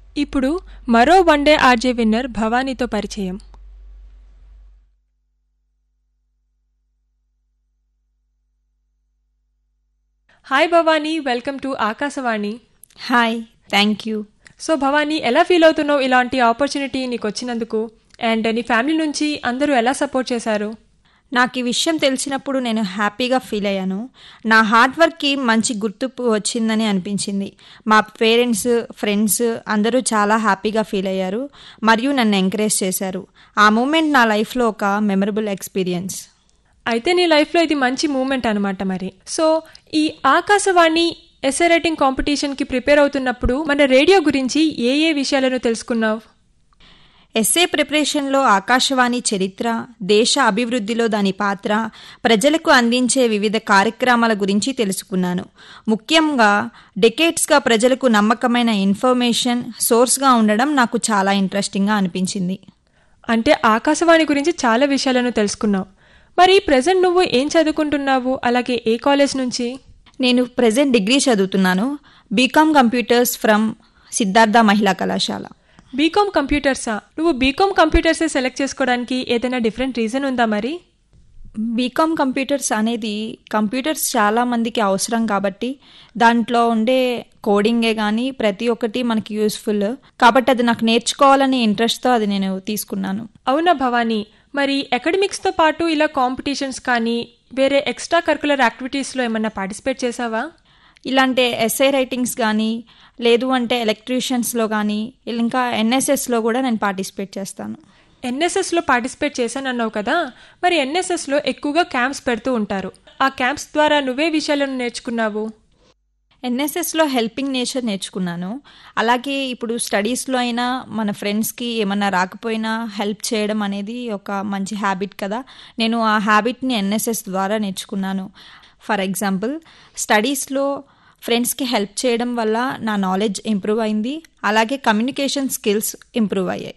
ఇప్పుడు మరో one day RJ winner భవానీతో పరిచయం hi Bhavani welcome to Akashvani hi thank you so Bhavani ఎలా ఫీల్ అవుతున్నావు ఇలాంటి ఆపర్చునిటీ నీకు వచ్చినందుకు అండ్ నీ ఫ్యామిలీ నుంచి అందరూ ఎలా సపోర్ట్ చేశారు నాకు ఈ విషయం తెలిసినప్పుడు నేను హ్యాపీగా ఫీల్ అయ్యాను నా హార్డ్ వర్క్కి మంచి గుర్తింపు వచ్చిందని అనిపించింది మా పేరెంట్స్ ఫ్రెండ్స్ అందరూ చాలా హ్యాపీగా ఫీల్ అయ్యారు మరియు నన్ను ఎంకరేజ్ చేశారు ఆ మూమెంట్ నా లైఫ్లో ఒక మెమరబుల్ ఎక్స్పీరియన్స్ అయితే నీ లైఫ్లో ఇది మంచి మూమెంట్ అనమాట మరి సో ఈ ఆకాశవాణి ఎస్ఏ రైటింగ్ కాంపిటీషన్కి ప్రిపేర్ అవుతున్నప్పుడు మన రేడియో గురించి ఏ ఏ విషయాలను తెలుసుకున్నావు ఎస్ఏ ప్రిపరేషన్లో ఆకాశవాణి చరిత్ర దేశ అభివృద్ధిలో దాని పాత్ర ప్రజలకు అందించే వివిధ కార్యక్రమాల గురించి తెలుసుకున్నాను ముఖ్యంగా డెకేట్స్గా ప్రజలకు నమ్మకమైన ఇన్ఫర్మేషన్ సోర్స్గా ఉండడం నాకు చాలా ఇంట్రెస్టింగ్గా అనిపించింది అంటే ఆకాశవాణి గురించి చాలా విషయాలను తెలుసుకున్నావు మరి ప్రజెంట్ నువ్వు ఏం చదువుకుంటున్నావు అలాగే ఏ కాలేజ్ నుంచి నేను ప్రజెంట్ డిగ్రీ చదువుతున్నాను BCom computers from Siddhartha Mahila Kalasala BCom కంప్యూటర్సా నువ్వు బీకామ్ కంప్యూటర్సే సెలెక్ట్ చేసుకోవడానికి ఏదైనా డిఫరెంట్ రీజన్ ఉందా మరి బీకామ్ కంప్యూటర్స్ అనేది కంప్యూటర్స్ చాలా మందికి అవసరం కాబట్టి దాంట్లో ఉండే కోడింగే కానీ ప్రతి ఒక్కటి మనకి యూస్ఫుల్ కాబట్టి అది నాకు నేర్చుకోవాలనే ఇంట్రెస్ట్తో అది నేను తీసుకున్నాను అవునా భవానీ మరి అకాడమిక్స్తో పాటు ఇలా కాంపిటీషన్స్ కానీ వేరే ఎక్స్ట్రా కరికులర్ యాక్టివిటీస్లో ఏమన్నా పార్టిసిపేట్ చేసావా ఇలాంటి ఎస్ఐ రైటింగ్స్ కానీ లేదు అంటే ఎలక్ట్రీషియన్స్లో కానీ ఇంకా ఎన్ఎస్ఎస్లో కూడా నేను పార్టిసిపేట్ చేస్తాను ఎన్ఎస్ఎస్లో పార్టిసిపేట్ చేశానన్నావు కదా మరి ఎన్ఎస్ఎస్లో ఎక్కువగా క్యాంప్స్ పెడుతూ ఉంటారు ఆ క్యాంప్స్ ద్వారా నువ్వే విషయాలను నేర్చుకున్నావు ఎన్ఎస్ఎస్లో హెల్పింగ్ నేచర్ నేర్చుకున్నాను అలాగే ఇప్పుడు స్టడీస్లో అయినా మన ఫ్రెండ్స్కి ఏమన్నా రాకపోయినా హెల్ప్ చేయడం అనేది ఒక మంచి హ్యాబిట్ కదా నేను ఆ హ్యాబిట్ని ఎన్ఎస్ఎస్ ద్వారా నేర్చుకున్నాను ఫర్ ఎగ్జాంపుల్ స్టడీస్లో ఫ్రెండ్స్కి హెల్ప్ చేయడం వల్ల నా నాలెడ్జ్ ఇంప్రూవ్ అయింది అలాగే కమ్యూనికేషన్ స్కిల్స్ ఇంప్రూవ్ అయ్యాయి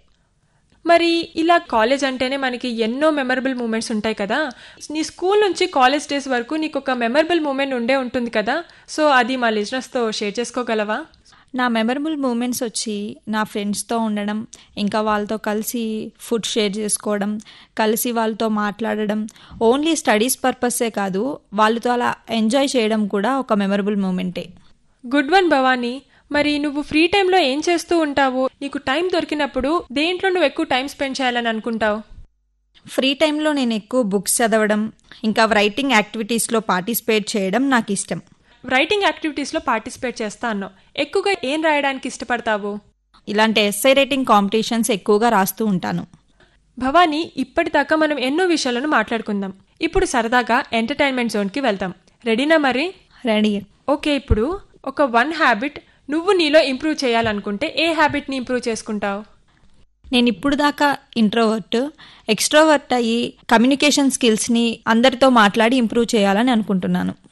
మరి ఇలా కాలేజ్ అంటేనే మనకి ఎన్నో మెమరబుల్ మూమెంట్స్ ఉంటాయి కదా నీ స్కూల్ నుంచి కాలేజ్ డేస్ వరకు నీకు ఒక మెమరబుల్ మూమెంట్ ఉండే ఉంటుంది కదా సో అది మా లిజినెస్తో షేర్ చేసుకోగలవా నా మెమరబుల్ మూమెంట్స్ వచ్చి నా ఫ్రెండ్స్తో ఉండడం ఇంకా వాళ్ళతో కలిసి ఫుడ్ షేర్ చేసుకోవడం కలిసి వాళ్ళతో మాట్లాడడం ఓన్లీ స్టడీస్ పర్పసే కాదు వాళ్ళతో అలా ఎంజాయ్ చేయడం కూడా ఒక మెమరబుల్ మూమెంటే గుడ్ వన్ భవానీ మరి నువ్వు ఫ్రీ టైంలో ఏం చేస్తూ ఉంటావు నీకు టైం దొరికినప్పుడు దేంట్లో నువ్వు ఎక్కువ టైం స్పెండ్ చేయాలని అనుకుంటావు ఫ్రీ టైంలో నేను ఎక్కువ బుక్స్ చదవడం ఇంకా రైటింగ్ యాక్టివిటీస్లో పార్టిసిపేట్ చేయడం నాకు ఇష్టం రైటింగ్ యాక్టివిటీస్లో పార్టిసిపేట్ చేస్తా అన్నావు ఎక్కువగా ఏం రాయడానికి ఇష్టపడతావు ఇలాంటి ఎస్ఐ రైటింగ్ కాంపిటీషన్స్ ఎక్కువగా రాస్తూ ఉంటాను భవానీ ఇప్పటిదాకా మనం ఎన్నో విషయాలను మాట్లాడుకుందాం ఇప్పుడు సరదాగా ఎంటర్టైన్మెంట్ జోన్కి వెళ్దాం రెడీనా మరి రెడీ ఓకే ఇప్పుడు ఒక వన్ హ్యాబిట్ నువ్వు నీలో ఇంప్రూవ్ చేయాలనుకుంటే ఏ హ్యాబిట్ని ఇంప్రూవ్ చేసుకుంటావు నేను ఇప్పుడు దాకా ఇంట్రోవర్ట్ ఎక్స్ట్రోవర్ట్ అయ్యి కమ్యూనికేషన్ స్కిల్స్ని అందరితో మాట్లాడి ఇంప్రూవ్ చేయాలని అనుకుంటున్నాను